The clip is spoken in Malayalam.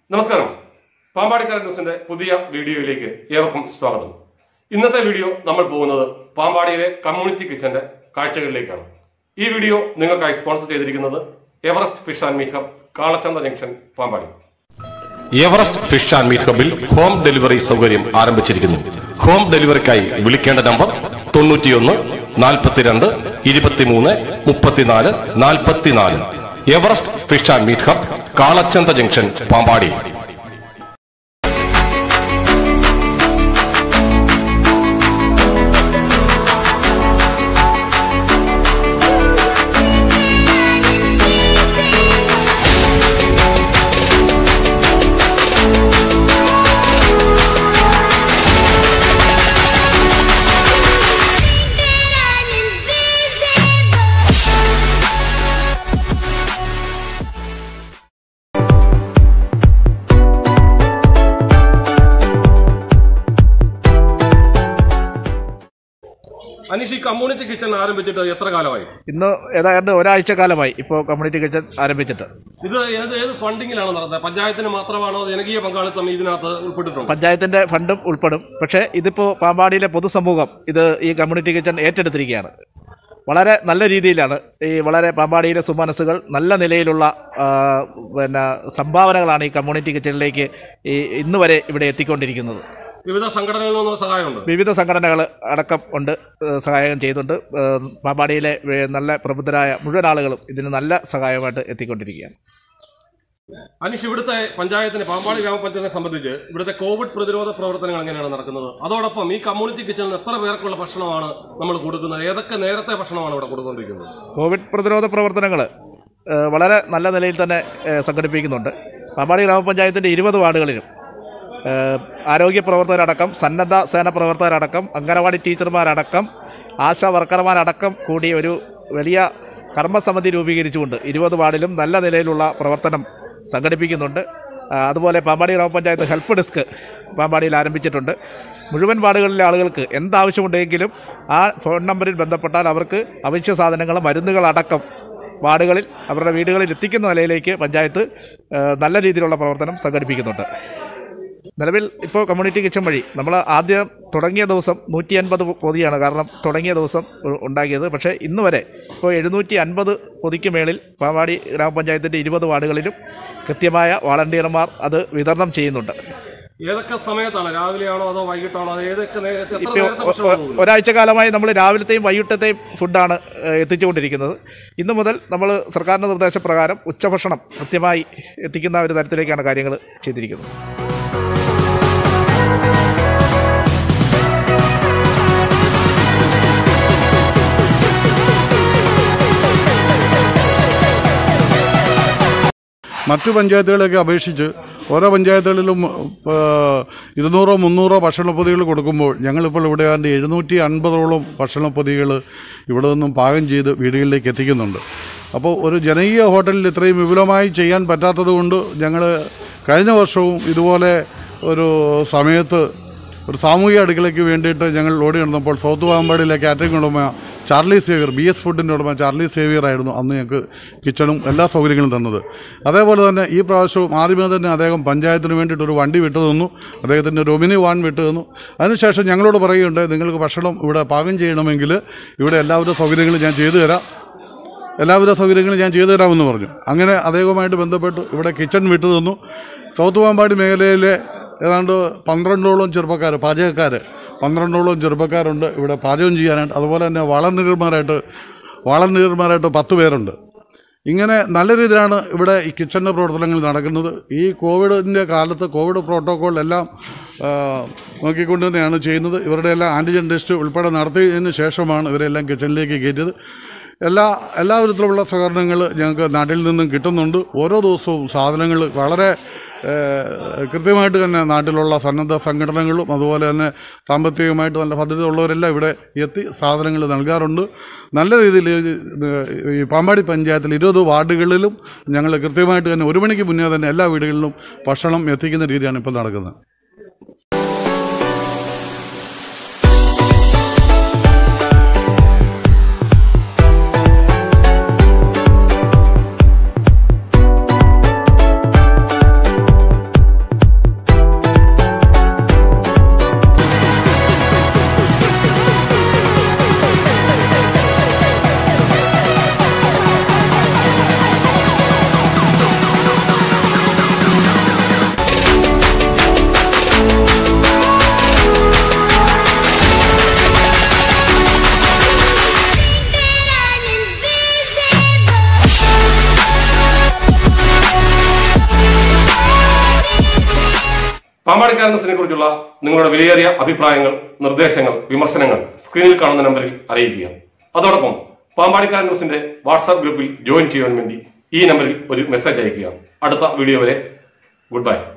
നമസ്കാരം പാമ്പാടിക്കാരൻ ന്യൂസിന്റെ പുതിയ വീഡിയോയിലേക്ക് ഏവർക്കും സ്വാഗതം ഇന്നത്തെ വീഡിയോ നമ്മൾ പോകുന്നത് പാമ്പാടിയിലെ കമ്മ്യൂണിറ്റി കിച്ചന്റെ കാഴ്ചകളിലേക്കാണ് ഈ വീഡിയോ നിങ്ങൾക്കായി സ്പോൺസർ ചെയ്തിരിക്കുന്നത് Everest fish and meat hub Kalachantha junction Pampady Everest fish and meat ഹബിൽ ഹോം ഡെലിവറി സൗകര്യം ആരംഭിച്ചിരിക്കുന്നു ഹോം ഡെലിവറിക്കായി വിളിക്കേണ്ട നമ്പർ തൊണ്ണൂറ്റിയൊന്ന് നാൽപ്പത്തിരണ്ട് ഇരുപത്തിമൂന്ന് മുപ്പത്തിനാല് നാൽപ്പത്തിനാല് Everest fish and meat hub Kalachantha junction Pampady I'm invisible. Aneesh ഈ കമ്മ്യൂണിറ്റി കിച്ചൺ ആരംഭിച്ചിട്ട് എത്ര കാലമായി ഇന്ന് ഏതാണ്ട് ഒരാഴ്ച കാലമായി ഇപ്പോൾ കമ്മ്യൂണിറ്റി കിച്ചൺ ആരംഭിച്ചിട്ട് ഇത് ഏത് ഏത് ഫണ്ടിങ്ങിലാണ് നടത്തുന്നത് പഞ്ചായത്തിന് മാത്രമാണോ ജനകീയ പങ്കാളിത്തം ഇതിനകത്ത് ഉൾപ്പെട്ടിട്ടുണ്ട് പഞ്ചായത്തിന്റെ ഫണ്ടും ഉൾപ്പെടും പക്ഷേ ഇതിപ്പോൾ പാമ്പാടിയിലെ പൊതുസമൂഹം ഇത് ഈ കമ്മ്യൂണിറ്റി കിച്ചൺ ഏറ്റെടുത്തിരിക്കുകയാണ് വളരെ നല്ല രീതിയിലാണ് ഈ വളരെ പാമ്പാടിയിലെ സുമനസ്സുകൾ നല്ല നിലയിലുള്ള ആ, പിന്നെ സംഭാവനകളാണ് ഈ കമ്മ്യൂണിറ്റി കിച്ചണിലേക്ക് ഈ ഇന്ന് വരെ ഇവിടെ എത്തിക്കൊണ്ടിരിക്കുന്നത് വിവിധ സംഘടനകളിൽ നിന്നുള്ള സഹായമുണ്ട് വിവിധ സംഘടനകൾ അടക്കം ഉണ്ട് ഏഹ് സഹായം ചെയ്യുന്നുണ്ട് ഏഹ് പാമ്പാടിയിലെ വേ- നല്ല പ്രബുദ്ധരായ മുഴുവൻ ആളുകളും ഇതിന് നല്ല സഹായമായിട്ട് എത്തിക്കൊണ്ടിരിക്കുകയാണ് അനീഷ് ഇവിടുത്തെ പഞ്ചായത്തിന് പാമ്പാടി ഗ്രാമപഞ്ചായത്തിനെ സംബന്ധിച്ച് ഇവിടുത്തെ കോവിഡ് പ്രതിരോധ പ്രവർത്തനങ്ങൾ എങ്ങനെയാണ് നടക്കുന്നത് അതോടൊപ്പം ഈ കമ്മ്യൂണിറ്റി കിച്ചണിൽ എത്ര പേർക്കുള്ള ഭക്ഷണമാണ് നമ്മൾ കൊടുക്കുന്നത് ഏതൊക്കെ നേരത്തെ ഭക്ഷണമാണ് ഇവിടെ കൊടുത്തുകൊണ്ടിരിക്കുന്നത് കോവിഡ് പ്രതിരോധ പ്രവർത്തനങ്ങൾ വളരെ നല്ല നിലയിൽ തന്നെ ഏഹ് സംഘടിപ്പിക്കുന്നുണ്ട് പാമ്പാടി ഗ്രാമപഞ്ചായത്തിൻ്റെ ഇരുപത് വാർഡുകളിലും ഏഹ് ആരോഗ്യ പ്രവർത്തകരടക്കം സന്നദ്ധ സേന പ്രവർത്തകരടക്കം അംഗനവാടി ടീച്ചർമാരടക്കം ആശാ വർക്കർമാരടക്കം കൂടി ഒരു വലിയ കർമ്മസമിതി രൂപീകരിച്ചുകൊണ്ട് ഇരുപത് വാർഡിലും നല്ല നിലയിലുള്ള പ്രവർത്തനം സംഘടിപ്പിക്കുന്നുണ്ട് ആ, അതുപോലെ പാമ്പാടി ഗ്രാമപഞ്ചായത്ത് ഹെൽപ്പ് ഡെസ്ക് പാമ്പാടിയിൽ ആരംഭിച്ചിട്ടുണ്ട് മുഴുവൻ വാർഡുകളിലെ ആളുകൾക്ക് എന്താവശ്യമുണ്ടെങ്കിലും ആ ഫോൺ നമ്പറിൽ ബന്ധപ്പെട്ടാൽ അവർക്ക് അവശ്യ സാധനങ്ങൾ മരുന്നുകളടക്കം വാർഡുകളിൽ അവരുടെ വീടുകളിൽ എത്തിക്കുന്ന നിലയിലേക്ക് പഞ്ചായത്ത് ആ, നല്ല രീതിയിലുള്ള പ്രവർത്തനം സംഘടിപ്പിക്കുന്നുണ്ട് നിലവിൽ ഇപ്പോൾ കമ്മ്യൂണിറ്റി കിച്ചൺ വഴി നമ്മൾ ആദ്യം തുടങ്ങിയ ദിവസം നൂറ്റി അൻപത് പൊതിയാണ് കാരണം തുടങ്ങിയ ദിവസം ഉ- ഉണ്ടാക്കിയത് പക്ഷേ ഇന്ന് വരെ ഇപ്പോൾ എഴുന്നൂറ്റി അൻപത് പൊതിക്ക് മേളിൽ പാവാടി ഗ്രാമപഞ്ചായത്തിൻ്റെ ഇരുപത് വാർഡുകളിലും കൃത്യമായ വാളണ്ടിയർമാർ അത് വിതരണം ചെയ്യുന്നുണ്ട് ഏതൊക്കെ സമയത്താണ് രാവിലെയാണോ അതോ വൈകിട്ടാണോ അത് ഏതൊക്കെ നേരത്തെ എത്ര ഇപ്പോൾ നേരത്തെ ഭക്ഷണം കൊടുക്കുന്നു? ഒരാഴ്ച കാലമായി നമ്മൾ രാവിലത്തെയും വൈകിട്ടത്തെയും ഫുഡാണ് ഏഹ്, എത്തിച്ചുകൊണ്ടിരിക്കുന്നത് ഇന്നു മുതൽ നമ്മൾ സർക്കാരിൻ്റെ നിർദ്ദേശപ്രകാരം ഉച്ചഭക്ഷണം കൃത്യമായി എത്തിക്കുന്ന ഒരു തരത്തിലേക്കാണ് കാര്യങ്ങൾ ചെയ്തിരിക്കുന്നത് മറ്റു പഞ്ചായത്തുകളെയൊക്കെ അപേക്ഷിച്ച് ഓരോ പഞ്ചായത്തുകളിലും ആ, ഇരുന്നൂറോ മുന്നൂറോ ഭക്ഷണപ്പൊതികൾ കൊടുക്കുമ്പോൾ ഞങ്ങളിപ്പോൾ ഇവിടെ ഏതാണ്ട് എഴുന്നൂറ്റി അൻപതോളം ഭക്ഷണപ്പൊതികൾ ഇവിടെ നിന്നും പാകം ചെയ്ത് വീടുകളിലേക്ക് എത്തിക്കുന്നുണ്ട് അപ്പോൾ ഒരു ജനകീയ ഹോട്ടലിൽ ഇത്രയും വിപുലമായി ചെയ്യാൻ പറ്റാത്തത് കൊണ്ട് ഞങ്ങൾ കഴിഞ്ഞ വർഷവും ഇതുപോലെ ഒരു സമയത്ത് ഒരു സാമൂഹിക അടുക്കളയ്ക്ക് വേണ്ടിയിട്ട് ഞങ്ങൾ ഓടി നടന്നപ്പോൾ സൗത്ത് പാമ്പാടിയിലെ കാറ്ററിംഗ് ഉടമ ചാർലി സേവിയർ ബി എസ് ഫുഡിൻ്റെ ഉടമ ചാർലി സേവിയർ ആയിരുന്നു അന്ന് ഞങ്ങൾക്ക് കിച്ചണും എല്ലാ സൗകര്യങ്ങളും തന്നത് അതേപോലെ തന്നെ ഈ പ്രാവശ്യവും ആദ്യമേ തന്നെ അദ്ദേഹം പഞ്ചായത്തിന് വേണ്ടിയിട്ട് ഒരു വണ്ടി വിട്ടു തന്നു അദ്ദേഹത്തിൻ്റെ ഒരു ഒമിനി വാൻ വിട്ടു തന്നു അതിനുശേഷം ഞങ്ങളോട് പറയുകയുണ്ട് നിങ്ങൾക്ക് ഭക്ഷണം ഇവിടെ പാകം ചെയ്യണമെങ്കിൽ ഇവിടെ എല്ലാവിധ സൗകര്യങ്ങളും ഞാൻ ചെയ്തു തരാം എല്ലാവിധ സൗകര്യങ്ങളും ഞാൻ ചെയ്തു തരാമെന്ന് പറഞ്ഞു അങ്ങനെ അദ്ദേഹവുമായിട്ട് ബന്ധപ്പെട്ട് ഇവിടെ കിച്ചൺ വിട്ടു തന്നു സൗത്ത് പാമ്പാടി മേഖലയിലെ ഏതാണ്ട് പന്ത്രണ്ടോളം ചെറുപ്പക്കാർ പാചകക്കാർ പന്ത്രണ്ടോളം ചെറുപ്പക്കാരുണ്ട് ഇവിടെ പാചകം ചെയ്യാനായിട്ട് അതുപോലെ തന്നെ വളണ്ടിയർമാരായിട്ട് വളണ്ടിയർമാരായിട്ട് പത്ത് പേരുണ്ട് ഇങ്ങനെ നല്ല രീതിയിലാണ് ഇവിടെ ഈ കിച്ചണിൻ്റെ പ്രവർത്തനങ്ങൾ നടക്കുന്നത് ഈ കോവിഡിൻ്റെ കാലത്ത് കോവിഡ് പ്രോട്ടോക്കോൾ എല്ലാം ആ, നോക്കിക്കൊണ്ട് തന്നെയാണ് ചെയ്യുന്നത് ഇവരുടെ എല്ലാം ആൻറ്റിജൻ ടെസ്റ്റ് ഉൾപ്പെടെ നടത്തിയതിന് ശേഷമാണ് ഇവരെല്ലാം കിച്ചണിലേക്ക് കയറ്റിയത് എല്ലാ എല്ലാ വിധത്തിലുള്ള സഹകരണങ്ങൾ ഞങ്ങൾക്ക് നാട്ടിൽ നിന്നും കിട്ടുന്നുണ്ട് ഓരോ ദിവസവും സാധനങ്ങൾ വളരെ ഏഹ്, കൃത്യമായിട്ട് തന്നെ നാട്ടിലുള്ള സന്നദ്ധ സംഘടനകളും അതുപോലെ തന്നെ സാമ്പത്തികമായിട്ട് നല്ല ഭദ്രത ഉള്ളവരെല്ലാം ഇവിടെ എത്തി സാധനങ്ങൾ നൽകാറുണ്ട് നല്ല രീതിയിൽ ഈ പാമ്പാടി പഞ്ചായത്തിൽ ഇരുപത് വാർഡുകളിലും ഞങ്ങൾ കൃത്യമായിട്ട് തന്നെ ഒരു മണിക്ക് മുന്നേ തന്നെ എല്ലാ വീടുകളിലും ഭക്ഷണം എത്തിക്കുന്ന രീതിയാണ് ഇപ്പോൾ നടക്കുന്നത് പാമ്പാടിക്കാരൻ ന്യൂസിനെ കുറിച്ചുള്ള നിങ്ങളുടെ വിലയേറിയ അഭിപ്രായങ്ങൾ നിർദ്ദേശങ്ങൾ വിമർശനങ്ങൾ സ്ക്രീനിൽ കാണുന്ന നമ്പറിൽ അറിയിക്കുക അതോടൊപ്പം പാമ്പാടിക്കാരൻ ന്യൂസിന്റെ വാട്സാപ്പ് ഗ്രൂപ്പിൽ ജോയിൻ ചെയ്യാൻ വേണ്ടി ഈ നമ്പറിൽ ഒരു മെസ്സേജ് അയക്കുക അടുത്ത വീഡിയോ വരെ ഗുഡ് ബൈ